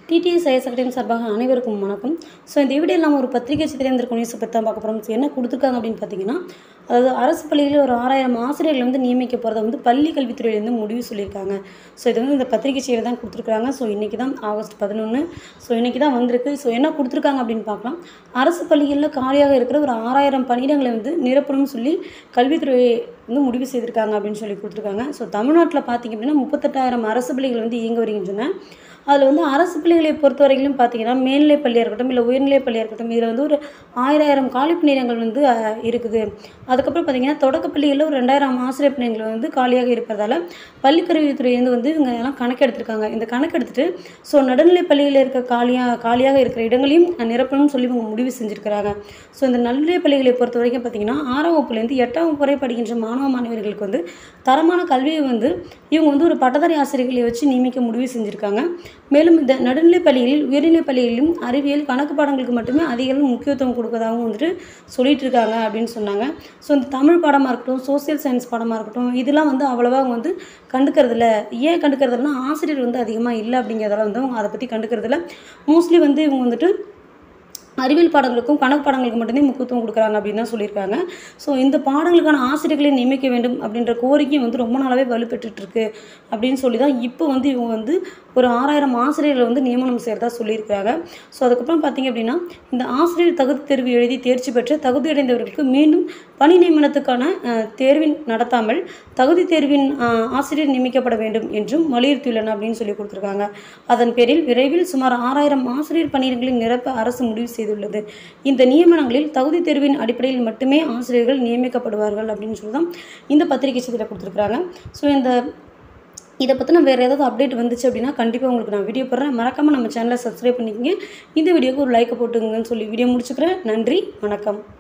TDS IS academy சார்பாக அனைவருக்கும் வணக்கம் ஸோ இந்த வீடியோ நம்ம ஒரு பத்திரிகை சித்திரேந்திர நியூஸை பற்றி தான் பார்க்க போகிறோம் ஸோ என்ன கொடுத்துருக்காங்க அப்படின்னு பார்த்தீங்கன்னா அதாவது அரசு பள்ளிகளில் ஒரு ஆறாயிரம் ஆசிரியர்கள் வந்து நியமிக்க போகிறத வந்து பள்ளி கல்வித்துறையிலேருந்து முடிவு சொல்லியிருக்காங்க ஸோ இது வந்து இந்த பத்திரிகை செய்தியில் தான் கொடுத்துருக்காங்க ஸோ இன்றைக்கி தான் ஆகஸ்ட் பதினொன்று ஸோ இன்றைக்கி தான் வந்திருக்கு ஸோ என்ன கொடுத்துருக்காங்க அப்படின்னு பார்க்கலாம் அரசு பள்ளிகளில் காலியாக இருக்கிற ஒரு ஆறாயிரம் பணியிடங்களை வந்து நிரப்பணும்னு சொல்லி கல்வித்துறை வந்து முடிவு செய்திருக்காங்க அப்படின்னு சொல்லி கொடுத்துருக்காங்க ஸோ தமிழ்நாட்டில் பார்த்திங்க அப்படின்னா முப்பத்தெட்டாயிரம் அரசு பள்ளிகள் வந்து இயங்க வருகின்றன அதில் வந்து அரசு பள்ளிகளை பொறுத்த வரைக்கும் பார்த்தீங்கன்னா மேல்நிலைப் பள்ளியாக இருக்கட்டும் இல்லை உயர்நிலைப் பள்ளியாக இருக்கட்டும் இதில் வந்து ஒரு ஆயிரம் காலி பணியிடங்கள் வந்து அஹ், இருக்குது அதுக்கப்புறம் பார்த்தீங்கன்னா தொடக்க பள்ளிகளில் ஒரு ரெண்டாயிரம் ஆசிரியர் பணியிடங்கள் வந்து காலியாக இருப்பதால் பள்ளிக்கல்வித்துறையிலேருந்து வந்து இவங்க எல்லாம் கணக்கெடுத்திருக்காங்க இந்த கணக்கெடுத்துட்டு ஸோ நடுநிலைப் பள்ளிகளில் இருக்க காலியாக காலியாக இருக்கிற இடங்களையும் நிரப்பணும்னு சொல்லி இவங்க முடிவு செஞ்சுருக்கிறாங்க ஸோ இந்த நடுநிலைப் பள்ளிகளை பொறுத்த வரைக்கும் பார்த்தீங்கன்னா ஆறாம் வகுப்புலேருந்து எட்டாம் வகுப்பு வரை படிக்கின்ற மாணவ மாணவியர்களுக்கு வந்து தரமான கல்வியை வந்து இவங்க வந்து ஒரு பட்டதாரி ஆசிரியர்களை வச்சு நியமிக்க முடிவு செஞ்சுருக்காங்க மேலும் இந்த நடுநிலைப் பள்ளிகளில் உயர்நிலைப் பள்ளிகளிலும் அறிவியல் கணக்கு பாடங்களுக்கு மட்டுமே அதிக அளவு முக்கியத்துவம் கொடுக்கறதாகவும் வந்துட்டு சொல்லிட்டு இருக்காங்க அப்படின்னு சொன்னாங்க ஸோ இந்த தமிழ் பாடமாக இருக்கட்டும் சோசியல் சயின்ஸ் பாடமாக இருக்கட்டும் இதெல்லாம் வந்து அவ்வளோவா அவங்க வந்து கண்டுக்கிறதில்ல ஏன் கண்டுக்கிறதில்லனா ஆசிரியர் வந்து அதிகமாக இல்லை அப்படிங்கிறதால வந்து அவங்க அதை பற்றி கண்டுக்கிறதில்ல மோஸ்ட்லி வந்து இவங்க வந்துட்டு அறிவியல் பாடங்களுக்கும் கணக்கு பாடங்களுக்கு மட்டுமே முக்கியத்துவம் கொடுக்குறாங்க அப்படின்னு தான் சொல்லியிருக்காங்க ஸோ இந்த பாடங்களுக்கான ஆசிரியர்களை நியமிக்க வேண்டும் அப்படின்ற கோரிக்கை வந்து ரொம்ப நாளாகவே வலுப்பெற்றுட்டு இருக்கு அப்படின்னு சொல்லி தான் இப்போ வந்து இவங்க வந்து ஒரு ஆறாயிரம் ஆசிரியர்களை வந்து நியமனம் செய்கிறதா சொல்லியிருக்காங்க ஸோ அதுக்கப்புறம் பார்த்தீங்க அப்படின்னா இந்த ஆசிரியர் தகுதி தேர்வு எழுதி தேர்ச்சி பெற்று தகுதியடைந்தவர்களுக்கு மீண்டும் பணி நியமனத்துக்கான அஹ், தேர்வின் நடத்தாமல் தகுதி தேர்வின் அஹ், ஆசிரியர் நியமிக்கப்பட வேண்டும் என்றும் வலியுறுத்தியுள்ளன அப்படின்னு சொல்லி கொடுத்துருக்காங்க அதன் பேரில் விரைவில் சுமார் ஆறாயிரம் ஆசிரியர் பணியிடங்களை நிரப்ப அரசு முடிவு செய்துள்ளது இந்த நியமனங்களில் தகுதி தேர்வின் அடிப்படையில் மட்டுமே ஆசிரியர்கள் நியமிக்கப்படுவார்கள் அப்படின்னு சொல்லி தான் இந்த பத்திரிகை செய்தியில் கொடுத்துருக்குறாங்க ஸோ இந்த இதை பற்றின வேறு ஏதாவது அப்டேட் வந்துச்சு அப்படின்னா கண்டிப்பாக உங்களுக்கு நான் வீடியோ போடுறேன் மறக்காமல் நம்ம சேனலை சப்ஸ்கிரைப் பண்ணிக்கங்க இந்த வீடியோக்கு ஒரு லைக்கை போட்டுங்கன்னு சொல்லி வீடியோ முடிச்சுக்கிறேன் நன்றி வணக்கம்